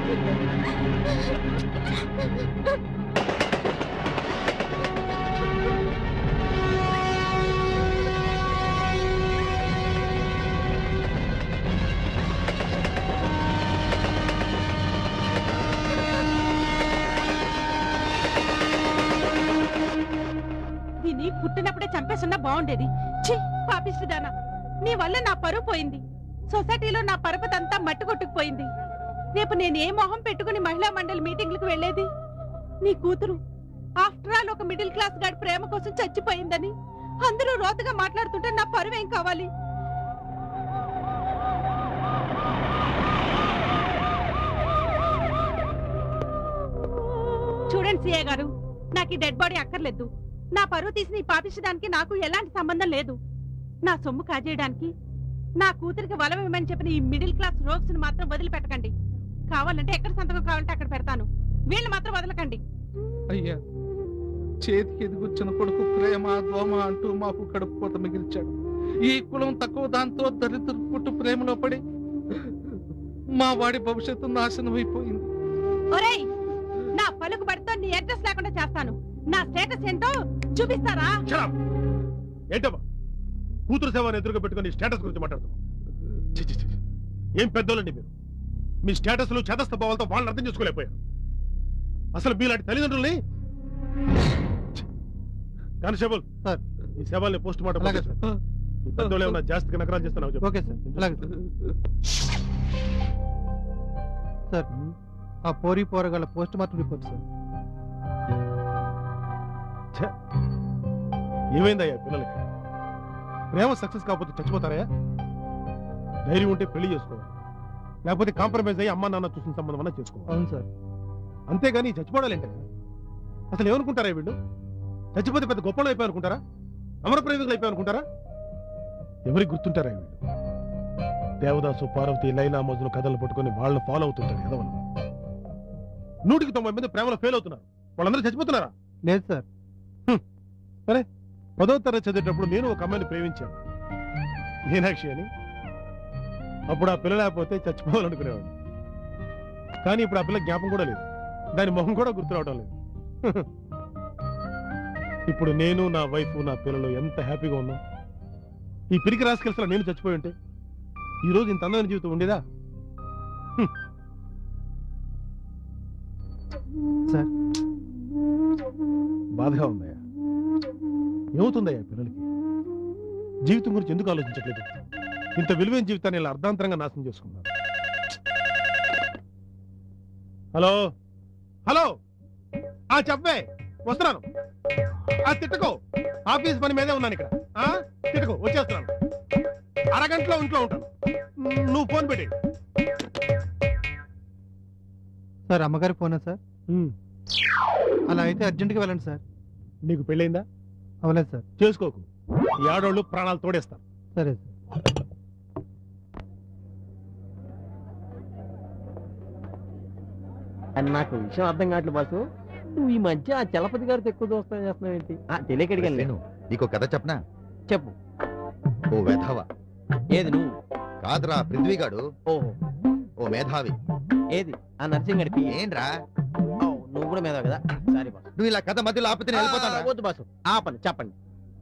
దీన్ని పుట్టినప్పుడే చంపేసున్నా బాగుండేది ఛీ పాపిస్తుదానా నీ వల్ల నా పరువు పోయింది సొసైటీలో నా పరపతంతా మట్టి కొట్టుకుపోయింది రేపు నేను ఏ మొహం పెట్టుకుని మహిళా మండలి మీటింగ్లకు వెళ్ళేది నీ కూతురు ఆఫ్టర్ ఆల్ ఒక మిడిల్ క్లాస్ గాడి ప్రేమ కోసం చచ్చిపోయిందని అందరూ రోతగా మాట్లాడుతుంటే నా పరువు ఏం కావాలి చూడండి సిఏ గారు నాకు ఈ డెడ్ బాడీ అక్కర్లేదు నా పరువు తీసి నీ పాపించడానికి నాకు ఎలాంటి సంబంధం లేదు నా సొమ్ము కాజేయడానికి నా కూతురికి వలవేమని చెప్పిన ఈ మిడిల్ క్లాస్ రోగ్స్ ని మాత్రం వదిలిపెట్టకండి కావాలంటే ఎక్కడ సంతకం కావాలంటే అక్కడ పెడతాను వీళ్ళు మాత్రం వదలకండి అయ్యా చేతికి ఎదిగొచ్చిన కొడుకు ప్రేమ దోమ అంటూ మాకు కడుపు కోత మిగిల్చాడు ఈ కులం తక్కువ దాంతో దరిద్ర పుట్టు ప్రేమలో పడి మా వాడి భవిష్యత్తు నాశనం అయిపోయింది ఒరేయ్ నా పలుకుబడితో నీ అడ్రస్ లేకుండా చేస్తాను నా స్టేటస్ ఏంటో చూపిస్తారా Shut up! ఏంటమ్మా కూతురు సేవను ఎదురుగా పెట్టుకుని స్టేటస్ గురించి మాట్లాడుతున్నాం ఛీ, ఛీ, ఛీ. ఏం పెద్దోళ్ళండి మీరు మీ స్టేటస్లు చేదస్థ భావాలతో వాళ్ళని అర్థం చేసుకోలేకపోయారు అసలు మీలాంటి తల్లిదండ్రుల్ని ఛీ. Constable sir. ఈ సేవల్ని పోస్ట్ మార్టం అలాగే పంపించండి. ఈ పెద్దోళ్ళు ఏమైనా జాస్తిగా నకరాలు చేస్తున్నావు చెప్పు. ఓకే సార్ అలాగే సార్ సార్ ఆ పోరి పోరగాళ్ళ పోస్ట్ మార్టం రిపోర్ట్ సార్ ఏమైందయ్యా పిల్లలకి ప్రేమ సక్సెస్ కాకపోతే చచ్చిపోతారా ధైర్యం ఉంటే పెళ్లి చేసుకోవాలి లేకపోతే కాంప్రమైజ్ అయ్యి అమ్మా నాన్న చూసిన సంబంధం అన్నా చేసుకోవాలి అవును సార్ అంతేగాని చచ్చిపోవడాలి ఏంటి అసలు ఏమనుకుంటారా వీళ్ళు చచ్చిపోతే పెద్ద గొప్పలు అయిపోయి అనుకుంటారా అమర ప్రేమికులు అయిపోయి అనుకుంటారా ఎవరికి గుర్తుంటారా వీళ్ళు దేవదాసు పార్వతి లైలా మజును కథలు పట్టుకొని వాళ్ళని ఫాలో అవుతుంటారు ఎదవలు నూటికి తొంభై మంది ప్రేమలో ఫెయిల్ అవుతున్నారు వాళ్ళందరూ చచ్చిపోతున్నారా లేదు సార్ పదో తరగతి చదివేటప్పుడు నేను ఒక అమ్మాయిని ప్రేమించాను మీనాక్షి అని అప్పుడు ఆ పిల్ల లేకపోతే చచ్చిపోవాలనుకునేవాడు కానీ ఇప్పుడు ఆ పిల్ల జ్ఞాపం కూడా లేదు దాని మొహం కూడా గుర్తు రావడం లేదు ఇప్పుడు నేను నా వైఫ్ నా పిల్లలు ఎంత హ్యాపీగా ఉన్నాం ఈ పిరికి రాసుకెళ్తా నేను చచ్చిపోయి ఉంటే ఈ రోజు ఇంత అందమైన జీవితం ఉండేదా హ్మ్. సార్. బాధగా ఉందయ్యా ఏమవుతుందయ్యా పిల్లలకి జీవితం గురించి ఎందుకు ఆలోచించట్లేదు ఇంత విలువైన జీవితాన్ని ఇలా అర్ధాంతరంగా నాశనం చేసుకున్నారు హలో హలో ఆ చెప్పే వస్తున్నాను ఆ తిట్టుకో ఆఫీస్ పని మీదే ఉన్నాను ఇక్కడ ఆ తిట్టుకో వచ్చేస్తున్నాను అరగంటలో ఇంట్లో ఉంటాను నువ్వు ఫోన్ పెట్టి సార్ అమ్మగారి ఫోనా సార్ అలా అయితే అర్జెంట్గా వెళ్ళండి సార్ నీకు పెళ్ళైందా అవలేదు సార్ చేసుకోకు ఈ ఆడవాళ్ళు ప్రాణాలు తోడేస్తారు సరే సార్ అని నాకు విషయం అర్థం కావట్లేదు బాసు నువ్వు ఈ మధ్య ఆ చలపతి గారితో ఎక్కువ దోస్తం చేస్తున్నావు ఏంటి తెలియక అడిగాను నేను నీకు కథ చెప్పనా చెప్పు ఓ వెధవ ఏది నువ్వు కాదురా పృథ్వీగాడు ఓహో ఓ మేధావి ఏది ఆ నర్సింగ్ గడిపి ఏంట్రా నువ్వు కూడా మీద కదా సారీ బాసు నువ్వు ఇలా కథ మధ్యలో ఆపితే నేను ఆ, వెళ్ళిపోతాను వద్దు బాసు ఆపండి చెప్పండి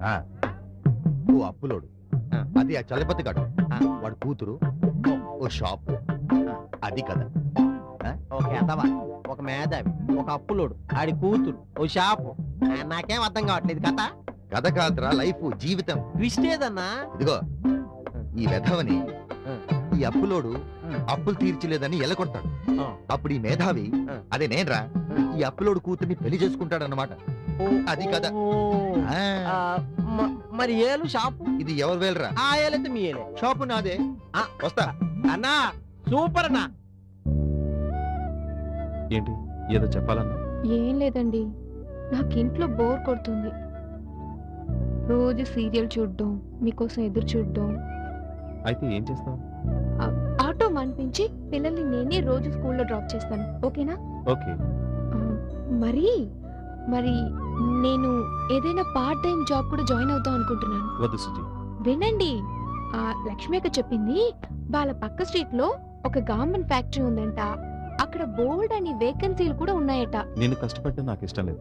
ఓ అప్పులోడు ఆ. అది ఆ చలపతిగాడు ఆ. వాడు కూతురు ఓ షాప్ అది కథ ఓకే అదవా ఒక మేధావి ఒక అప్పులోడు ఆడి కూతురు ఓ షాపు ఆ, నాకేం అర్థం కావట్లేదు కథ కథ కాదురా లైఫ్ జీవితం ట్విస్ట్ ఏదన్నా ఇదిగో ఈ వెధవని ఆ. ఈ అప్పులోడు అప్పులు తీర్చలేదని ఎలకొడతాడు ఆ. అప్పుడు ఈ మేధావి ఆ. అదే నేన్రా ఈ అప్పులోడు కూతుర్ని పెళ్లి చేసుకుంటాడు అన్నమాట అది కథ ఓ, ఆ, మ- మరి ఏలు షాపు ఇది ఎవరు వేలరా ఆ ఏలైతే మీ ఏలే షాపు నాదే ఆ. వస్తా అన్నా సూపర్ అన్నా ఏంటి ఏదో చెప్పాలన్నా ఏం లేదండి నాకు ఇంట్లో బోర్ కొడుతుంది రోజు సీరియల్ చూడడం మీకోసం ఎదురు చూడడం అయితే ఏం చేస్తావు ఆటో మనిపించి పిల్లల్ని నేనే రోజు స్కూల్లో డ్రాప్ చేస్తాను ఓకేనా ఓకే ఆ, మరి మరి నేను ఏదైనా పార్ట్ టైం జాబ్ కూడా జాయిన్ అవుతాం అనుకుంటున్నాను వద్దు సుజీ వినండి ఆ లక్ష్మి అక్క చెప్పింది వాళ్ళ పక్క స్ట్రీట్ లో ఒక గార్మెంట్ ఫ్యాక్టరీ ఉందంట అక్కడ బోల్డ్ అని వేకెన్సీలు కూడా ఉన్నాయట నేను కష్టపడటం నాకు ఇష్టం లేదు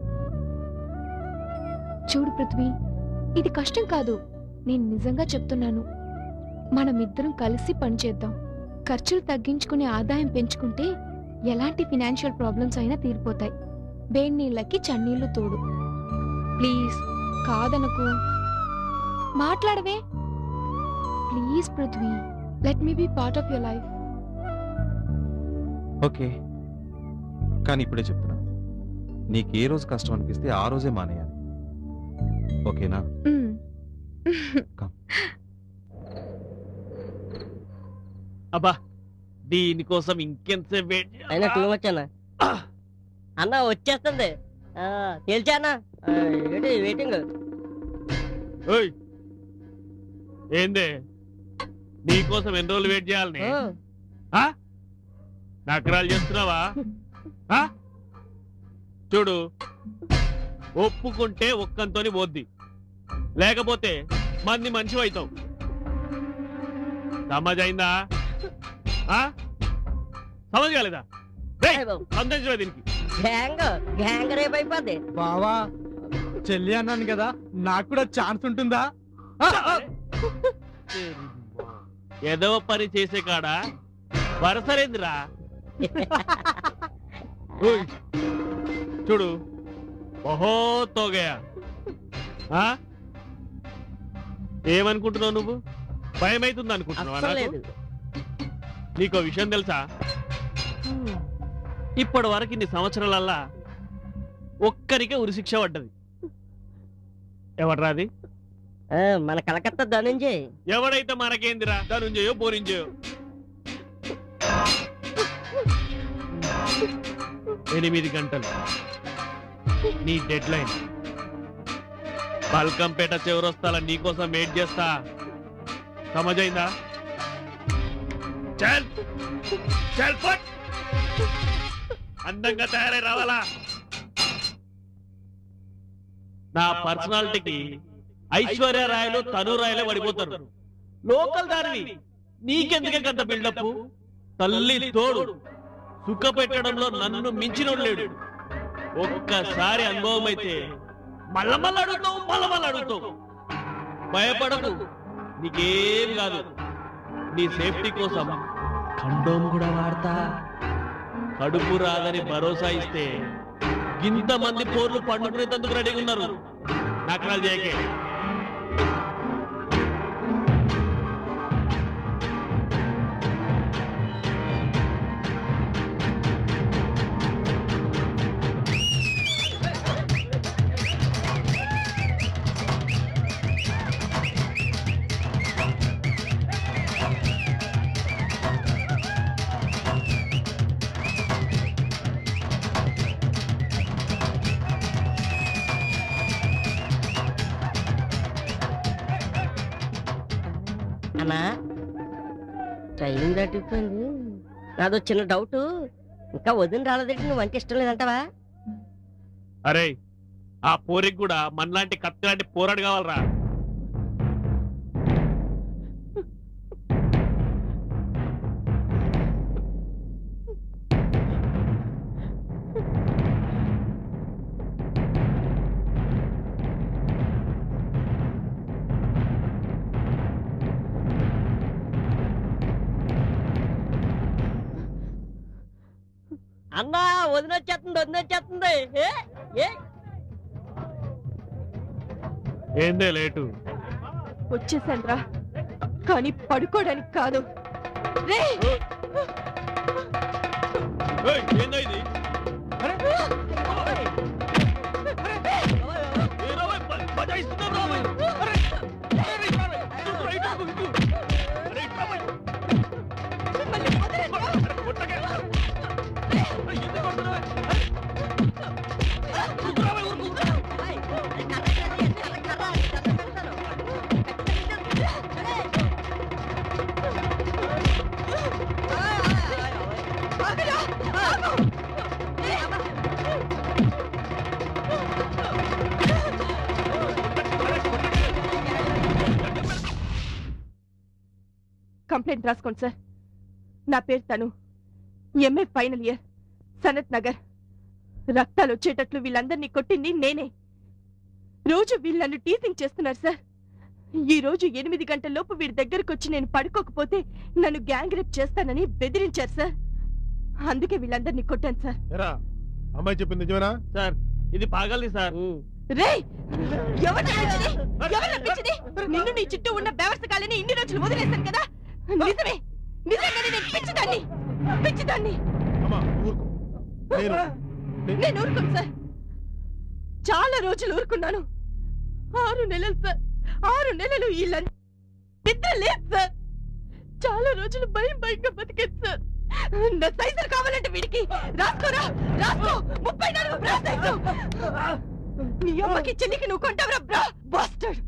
చూడు పృథ్వీ ఇది కష్టం కాదు నేను నిజంగా చెప్తున్నాను మనమిద్దరం కలిసి పనిచేద్దాం ఖర్చులు తగ్గించుకునే ఆదాయం పెంచుకుంటే ఎలాంటి ఫినాన్షియల్ ప్రాబ్లమ్స్ అయినా తీరిపోతాయి వేడి నీళ్ళకి చన్నీళ్లు తోడు ప్లీజ్ కాదనకు మాట్లాడవే please Prithvi let me be part of your life okay కానీ ఇప్పుడే చెప్తున్నా నీకు ఏ రోజు కష్టం అనిపిస్తే ఆ రోజే మానేయాలి ఓకేనా అబ్బా దీనికోసం ఇంకెంతసేపు వెయిట్ చేయాలా? అయినా టూ వచ్చానా అన్న వచ్చేస్తుంది ఆ, తేల్చానా ఆ, ఏంటి వెయిటింగ్ ఓయ్ ఏందే నీకోసం ఎన్ని రోజులు వెయిట్ చేయాలని ఆ? నకరాలు చేస్తున్నావా ఆ? చూడు ఒప్పుకుంటే ఒక్కంతోని పోద్ది లేకపోతే మంది మనిషి అవుతావు సమజ్ అయిందా ఆ? సమజ్ కాలేదా రేయ్, సందేశమే దీనికి గ్యాంగ్ గ్యాంగ్ రేపు అయిపోద్ది బావా చెల్లి అన్నాను కదా నాకు కూడా ఛాన్స్ ఉంటుందా ఏదో పని చేసే కాడ వరసలేదురా ఓయ్, చూడు బహుత్ हो गया ఆ? ఏమనుకుంటున్నావు నువ్వు భయం అవుతుంది అనుకుంటున్నావా అస్సలు నాకు? లేదు నీకో విషయం తెలుసా ఇప్పటి వరకు ఇన్ని సంవత్సరాలల్లా ఒక్కరికే ఉరిశిక్ష పడ్డది ఎవడ్రా అది ఆ, మన కలకత్తా ధనుంజయ్ ఎవడైతే మనకేందిరా ధనుంజయో బోరింజయో ఎనిమిది గంటలు నీ డెడ్ లైన్ బల్కంపేట చివరొస్తాల నీకోసం వెయిట్ చేస్తా సమజైందా చల్ చల్ ఫట్ అందంగా తయారై రావాలా నా పర్సనాలిటీకి ఐశ్వర్య రాయలు తను రాయలే పడిపోతారు లోకల్ దానివి నీకెందుకే కంత బిల్డప్ తల్లి తోడు సుఖ పెట్టడంలో నన్ను మించినోడు లేడు ఒక్కసారి అనుభవం అయితే మళ్ళ మళ్ళ అడుగుతావు మళ్ళ మళ్ళ అడుగుతావు భయపడకు నీకేం కాదు నీ సేఫ్టీ కోసం కండోమ్ కూడా వాడతా కడుపు రాదని భరోసా ఇస్తే ఇంత మంది పోర్లు పండుకునేందుకు రెడీగా ఉన్నారు నకరాలు చేయకే అన్నా ట్రైన్ దాటిపోయింది నాదో చిన్న డౌట్ ఇంకా వదిన రాలేదంటే నువ్వు అంటే ఇష్టం లేదంటావా అరే ఆ పోరికి కూడా మనలాంటి కత్తి లాంటి పోరాడు కావాలరా అన్నా వదిన వచ్చేస్తుంది వదిన వచ్చేస్తుంది ఏ? ఏ? ఏందే లేటు వచ్చేసాను కానీ పడుకోవడానికి కాదు రే ఏయ్, ఏందో ఇది ఏ రావోయ్, బ- బజాయిస్తున్నావు రావోయ్. అరే, అరే, ఇటు రావోయ్. ఇటు రా, ఇటు, ఇటు, ఇటు. అరే, ఇటు రావోయ్. అరే, కొట్టకే. అరే, ఎందుకు కొడుతున్నావు? అరే. ఉరుకు రావోయ్, ఉరుకు. కంప్లైంట్ రాసుకోండి సార్ నా పేరు తను MA final year Sanath Nagar రక్తాలు వచ్చేటట్లు వీళ్ళందరినీ కొట్టింది నేనే రోజు వీళ్ళు నన్ను టీచింగ్ చేస్తున్నారు సార్ ఈ రోజు ఎనిమిది గంటల లోపు వీడి దగ్గరకు వచ్చి నేను పడుకోకపోతే నన్ను గ్యాంగ్ రేప్ చేస్తానని బెదిరించారు సార్ అందుకే వీళ్ళందరినీ కొట్టాను సార్ ఎరా అమ్మాయి చెప్పింది నిజమేనా సార్ ఇది పాగల్ది సార్ రే ఎవరు నమ్మించింది ఎవరు నమ్మించింది నిన్ను నీ చుట్టూ ఉన్న బెవర్సగాలని ఇన్ని రోజులు వదిలేశాను కదా నిజమే నిజంగానే నేను పిచ్చిదాన్ని పిచ్చిదాన్ని అమ్మా ఊరుకో నేను నేను ఊరుకోను సార్ చాలా రోజులు ఊరుకున్నాను ఆరు నెలలు సార్ ఆరు నెలలు ఈ లంచ్ నిద్ర లేదు సార్ చాలా రోజులు భయం భయంగా బతికేది సార్ నా సైజులు కావాలంటే వీడికి రాసుకోరా రాసుకో ముప్పై నాలుగు బ్రా సైజు నీ అమ్మకి చెల్లికి నువ్వు కొంటావురా బ్రా బాస్టర్డ్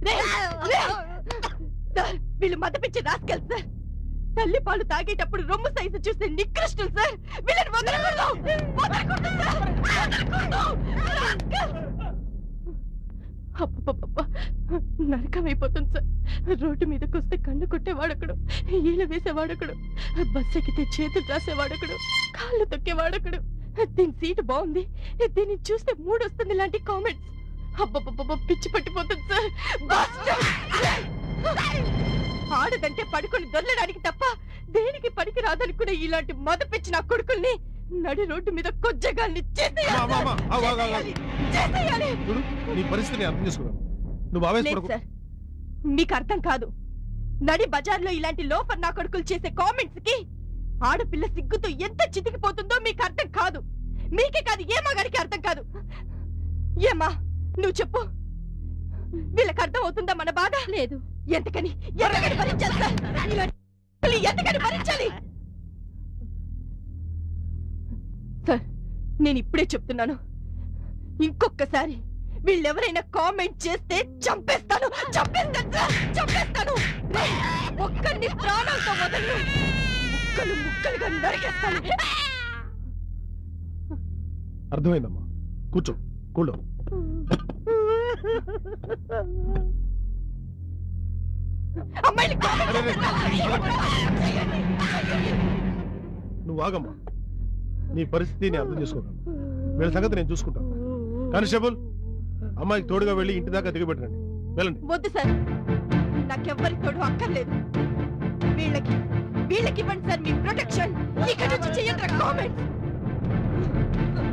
సార్ వీళ్ళు మదపిచ్చి రాసుకెళ్ళి సార్ తల్లి పాలు తాగేటప్పుడు రొమ్ము సైజు చూస్తే నికృష్టులు సార్ వీళ్ళని వదలకూడదు వదలకూడదు సార్ వదలకూడదు రాస్కెల్. అబ్బబ్బబ్బబ్బ. నరకమైపోతుంది సార్ రోడ్డు మీదకి వస్తే కన్ను కొట్టేవాడొకడు ఈల వేసేవాడొకడు బస్ ఎక్కితే చేతులు రాసేవాడొకడు కాళ్ళు తొక్కేవాడొకడు దీని సీటు బాగుంది దీన్ని చూస్తే మూడు వస్తుంది ఇలాంటి కామెంట్స్ అబ్బబ్బబ్బ పిచ్చి పట్టిపోతుంది సార్ Bastard! ఆడదంటే పడుకొని దొల్లడానికి తప్ప దేనికి పనికి రాదనుకునే ఇలాంటి మద పిచ్చి నా కొడుకుల్ని నడి రోడ్డు మీద కొజ్జగాల్ని చేసేయాలి అమ్మా, అమ్మా, సార్. ఆగు, ఆగు, ఆగు. చేసేయాలి. చేసేయాలి చూడు నీ పరిస్థితిని అర్థం చేసుకున్నాను నువ్వు లేదు ఆవేశపడకు సార్ మీకు అర్థం కాదు నడి బజార్లో ఇలాంటి లోఫర్ నా కొడుకులు చేసే కామెంట్స్ కి ఆడపిల్ల సిగ్గుతో ఎంత చితికిపోతుందో మీకు అర్థం కాదు మీకే కాదు ఏ మగాడికి అర్థం కాదు ఏమా నువ్వు చెప్పు వీళ్ళకి అర్థం అవుతుందా మన బాధ లేదు ఎంతకని ఎంతకని భరించాలి సార్ ఇలాంటి పిల్లలు ఎంతకని భరించాలి సార్ నేను ఇప్పుడే చెప్తున్నాను ఇంకొకసారి వీళ్ళెవరైనా కామెంట్ చేస్తే చంపేస్తాను చంపేస్తాను సార్ చంపేస్తాను రేయ్, ఒక్కరిని ప్రాణాలతో వదలను ముక్కలు ముక్కలుగా నరికేస్తాను అర్థమైందమ్మా కూర్చో కూల్లో అమ్మాయిని comment చేస్తారా? నువ్వు ఆగమ్మా నీ పరిస్థితిని అర్థం చేసుకోగలను వీళ్ళ సంగతి నేను చూసుకుంటాను కానిస్టేబుల్ అమ్మాయికి తోడుగా వెళ్ళి ఇంటి దాకా దిగబెట్టండి వెళ్ళండి వద్దు సార్ నాకెవ్వరి తోడు అక్కర్లేదు వీళ్ళకి వీళ్ళకి ఇవ్వండి సార్ మీ ప్రొటెక్షన్ ఇక్కడ నుంచి చెయ్యండి కామెంట్స్